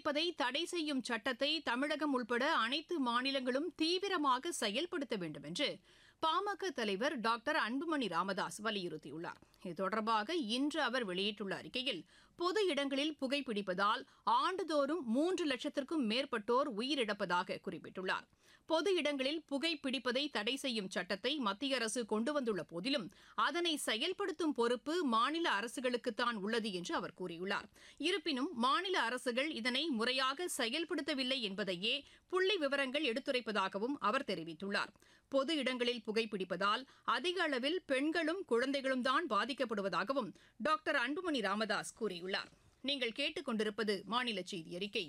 பிடிப்பதை தடை செய்யும் சட்டத்தை தமிழகம் உள்பட அனைத்து மாநிலங்களும் தீவிரமாக செயல்படுத்த வேண்டும் என்று பாமக தலைவர் டாக்டர் அன்புமணி ராமதாஸ் வலியுறுத்தியுள்ளார் இது தொடர்பாக இன்று அவர் வெளியிட்டுள்ள அறிக்கையில் பொது இடங்களில் புகைப்பிடிப்பதால் ஆண்டுதோறும் மூன்று லட்சத்திற்கும் மேற்பட்டோர் உயிரிழப்பதாக குறிப்பிட்டுள்ளார் பொது இடங்களில் புகைப்பிடிப்பதை தடை செய்யும் சட்டத்தை மத்திய அரசு கொண்டு வந்துள்ள போதிலும் அதனை செயல்படுத்தும் பொறுப்பு மாநில அரசுகளுக்குத்தான் உள்ளது என்று அவர் கூறியுள்ளார் இருப்பினும் மாநில அரசுகள் இதனை முறையாக செயல்படுத்தவில்லை என்பதையே புள்ளி விவரங்கள் எடுத்துரைப்பதாகவும் அவர் தெரிவித்துள்ளார் பொது இடங்களில் புகைப்பிடிப்பதால் அதிக அளவில் பெண்களும் குழந்தைகளும் தான் பாதிக்கப்படுவதாகவும் டாக்டர் அன்புமணி ராமதாஸ் கூறியுள்ளார் நீங்கள் கேட்டுக்கொண்டிருப்பது மாநில செய்தி அறிக்கை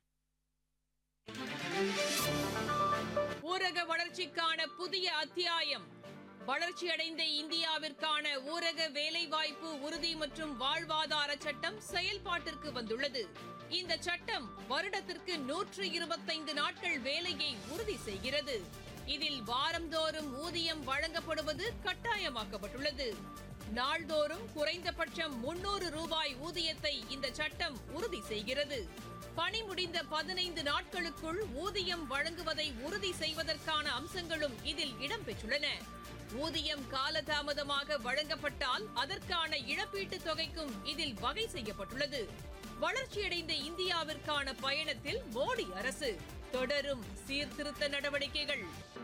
ஊரக வளர்ச்சிக்கான புதிய அத்தியாயம் வளர்ச்சியடைந்த இந்தியாவிற்கான ஊரக வேலைவாய்ப்பு உறுதி மற்றும் வாழ்வாதார சட்டம் செயல்பாட்டிற்கு வந்துள்ளது இந்த சட்டம் வருடத்திற்கு நூற்று இருபத்தைந்து நாட்கள் வேலையை உறுதி செய்கிறது இதில் வாரந்தோறும் ஊதியம் வழங்கப்படுவது கட்டாயமாக்கப்பட்டுள்ளது நாள்தோறும் குறைந்தபட்சம் முன்னூறு ரூபாய் ஊதியத்தை இந்த சட்டம் உறுதி செய்கிறது பணி முடிந்த பதினைந்து நாட்களுக்குள் ஊதியம் வழங்குவதை உறுதி செய்வதற்கான அம்சங்களும் இதில் இடம்பெற்றுள்ளன ஊதியம் காலதாமதமாக வழங்கப்பட்டால் அதற்கான இழப்பீட்டுத் தொகைக்கும் இதில் வகை செய்யப்பட்டுள்ளது வளர்ச்சியடைந்த இந்தியாவிற்கான பயணத்தில் மோடி அரசு தொடரும் சீர்திருத்த நடவடிக்கைகள்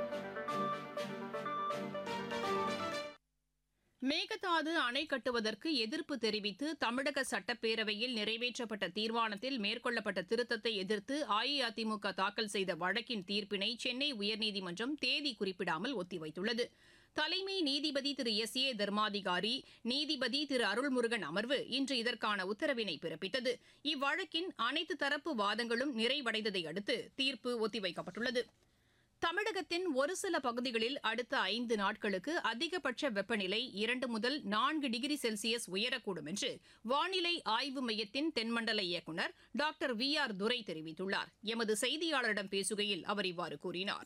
மேகதாது அணை கட்டுவதற்கு எதிர்ப்பு தெரிவித்து தமிழக சட்டப்பேரவையில் நிறைவேற்றப்பட்ட தீர்மானத்தில் மேற்கொள்ளப்பட்ட திருத்தத்தை எதிர்த்து அஇஅதிமுக தாக்கல் செய்த வழக்கின் தீர்ப்பினை சென்னை உயர்நீதிமன்றம் தேதி குறிப்பிடாமல் ஒத்திவைத்துள்ளது தலைமை நீதிபதி திரு எஸ் ஏ தர்மாதிகாரி நீதிபதி திரு அருள்முருகன் அமர்வு இன்று இதற்கான உத்தரவினை பிறப்பித்தது இவ்வழக்கின் அனைத்து தரப்பு வாதங்களும் நிறைவடைந்ததை அடுத்து தீர்ப்பு ஒத்திவைக்கப்பட்டுள்ளது தமிழகத்தின் ஒரு சில பகுதிகளில் அடுத்த ஐந்து நாட்களுக்கு அதிகபட்ச வெப்பநிலை இரண்டு முதல் நான்கு டிகிரி செல்சியஸ் உயரக்கூடும் என்று வானிலை ஆய்வு மையத்தின் தென்மண்டல இயக்குநர் டாக்டர் வி ஆர் துரை தெரிவித்துள்ளார் எமது செய்தியாளரிடம் பேசுகையில் அவர் இவ்வாறு கூறினார்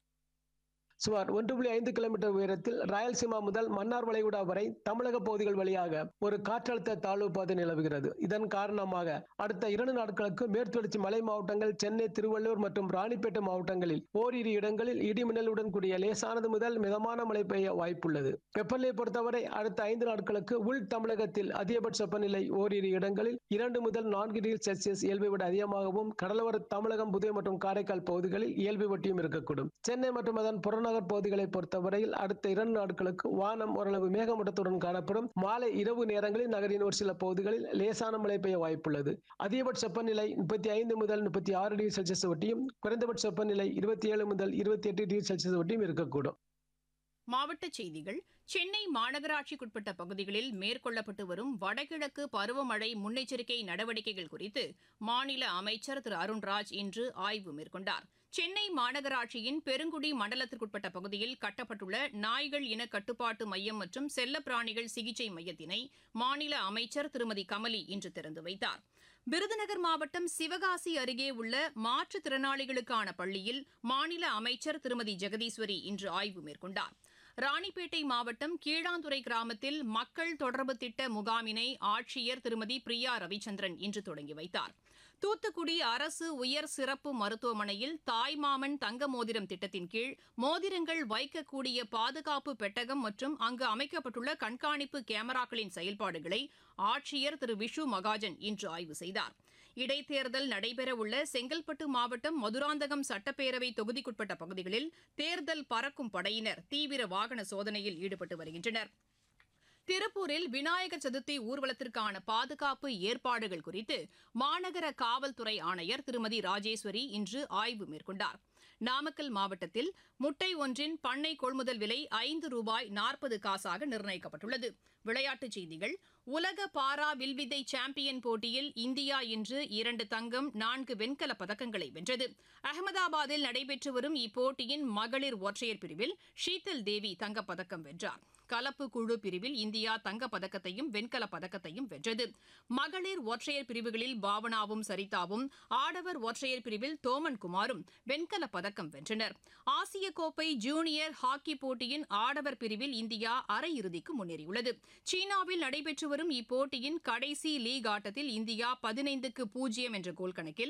சுமார் ஒன்று புள்ளி ஐந்து கிலோமீட்டர் உயரத்தில் ராயல்சீமா முதல் மன்னார் வளைகுடா வரை தமிழக பகுதிகள் வழியாக ஒரு காற்றழுத்த தாழ்வு பாதை நிலவுகிறது இதன் காரணமாக அடுத்த இரண்டு நாட்களுக்கு மேற்குத்தொடர்ச்சி மலை மாவட்டங்கள் சென்னை திருவள்ளூர் மற்றும் ராணிப்பேட்டை மாவட்டங்களில் ஓரிரு இடங்களில் இடிமின்னலுடன் கூடிய லேசானது முதல் மிதமான மழை பெய்ய வாய்ப்புள்ளது வெப்பநிலையை பொறுத்தவரை அடுத்த ஐந்து நாட்களுக்கு உள் தமிழகத்தில் அதிகபட்ச வெப்பநிலை ஓரிரு இடங்களில் இரண்டு முதல் நான்கு டிகிரி செல்சியஸ் இயல்பை விட அதிகமாகவும் கடலோர தமிழகம் புதுவை மற்றும் காரைக்கால் பகுதிகளில் இயல்பு வட்டியும் இருக்கக்கூடும் சென்னை மற்றும் அதன் புறநகர் புறநகர் பகுதிகளை பொறுத்தவரையில் அடுத்த இரண்டு நாட்களுக்கு வானம் ஓரளவு மேகமூட்டத்துடன் காணப்படும் மாலை இரவு நேரங்களில் நகரின் ஒரு சில பகுதிகளில் லேசான மழை பெய்ய வாய்ப்புள்ளது அதிகபட்ச வெப்பநிலை முப்பத்தி ஐந்து முதல் முப்பத்தி ஆறு டிகிரி செல்சியஸ் ஒட்டியும் குறைந்தபட்ச வெப்பநிலை இருபத்தி ஏழு முதல் இருபத்தி எட்டு டிகிரி செல்சியஸ் ஒட்டியும் இருக்கக்கூடும் மாவட்டச் செய்திகள் சென்னை மாநகராட்சிக்குட்பட்ட பகுதிகளில் மேற்கொள்ளப்பட்டு வரும் வடகிழக்கு பருவமழை முன்னெச்சரிக்கை நடவடிக்கைகள் குறித்து மாநில அமைச்சர் திரு அருண்ராஜ் இன்று ஆய்வு மேற்கொண்டார் சென்னை மாநகராட்சியின் பெருங்குடி மண்டலத்திற்குட்பட்ட பகுதியில் கட்டப்பட்டுள்ள நாய்கள் இன கட்டுப்பாட்டு மையம் மற்றும் செல்லப்பிராணிகள் சிகிச்சை மையத்தினை மாநில அமைச்சர் திருமதி கமலி இன்று திறந்து வைத்தார் விருதுநகர் மாவட்டம் சிவகாசி அருகே உள்ள மாற்றுத்திறனாளிகளுக்கான பள்ளியில் மாநில அமைச்சர் திருமதி ஜெகதீஸ்வரி இன்று ஆய்வு மேற்கொண்டார் ராணிப்பேட்டை மாவட்டம் கீழாந்துறை கிராமத்தில் மக்கள் தொடர்பு திட்ட முகாமினை ஆட்சியர் திருமதி பிரியா ரவிச்சந்திரன் இன்று தொடங்கி வைத்தார் தூத்துக்குடி அரசு உயர் சிறப்பு மருத்துவமனையில் தாய்மாமன் தங்க மோதிரம் திட்டத்தின் கீழ் மோதிரங்கள் வைக்கக்கூடிய பாதுகாப்பு பெட்டகம் மற்றும் அங்கு அமைக்கப்பட்டுள்ள கண்காணிப்பு கேமராக்களின் செயல்பாடுகளை ஆட்சியர் திரு விஷு மகாஜன் இன்று ஆய்வு செய்தார் இடைத்தேர்தல் நடைபெறவுள்ள செங்கல்பட்டு மாவட்டம் மதுராந்தகம் சட்டப்பேரவை தொகுதிக்குட்பட்ட பகுதிகளில் தேர்தல் பறக்கும் படையினர் தீவிர வாகன சோதனையில் ஈடுபட்டு வருகின்றனர் திருப்பூரில் விநாயகர் சதுர்த்தி ஊர்வலத்திற்கான பாதுகாப்பு ஏற்பாடுகள் குறித்து மாநகர காவல்துறை ஆணையர் திருமதி ராஜேஸ்வரி இன்று ஆய்வு மேற்கொண்டார் நாமக்கல் மாவட்டத்தில் முட்டை ஒன்றின் பண்ணை கொள்முதல் விலை ஐந்து ரூபாய் நாற்பது காசாக நிர்ணயிக்கப்பட்டுள்ளது விளையாட்டுச் செய்திகள் உலக பாரா வில்வித்தை சாம்பியன் போட்டியில் இந்தியா இன்று இரண்டு தங்கம் நான்கு வெண்கலப் பதக்கங்களை வென்றது அகமதாபாத்தில் நடைபெற்று வரும் இப்போட்டியின் மகளிர் ஒற்றையர் பிரிவில் ஷீதல் தேவி தங்கப்பதக்கம் வென்றார் கலப்பு குழு பிரிவில் இந்தியா தங்கப் பதக்கத்தையும் வெண்கலப் பதக்கத்தையும் வென்றது மகளிர் ஒற்றையர் பிரிவுகளில் பாவனாவும் சரிதாவும் ஆடவர் ஒற்றையர் பிரிவில் தோமன் குமாரும் வெண்கலப் பதக்கம் வென்றனர் ஆசிய கோப்பை ஜூனியர் ஹாக்கி போட்டியின் ஆடவர் பிரிவில் இந்தியா அரையிறுதிக்கு முன்னேறியுள்ளது சீனாவில் நடைபெற்று வரும் இப்போட்டியின் கடைசி லீக் ஆட்டத்தில் இந்தியா பதினைந்துக்கு பூஜ்ஜியம் என்ற கோல் கணக்கில்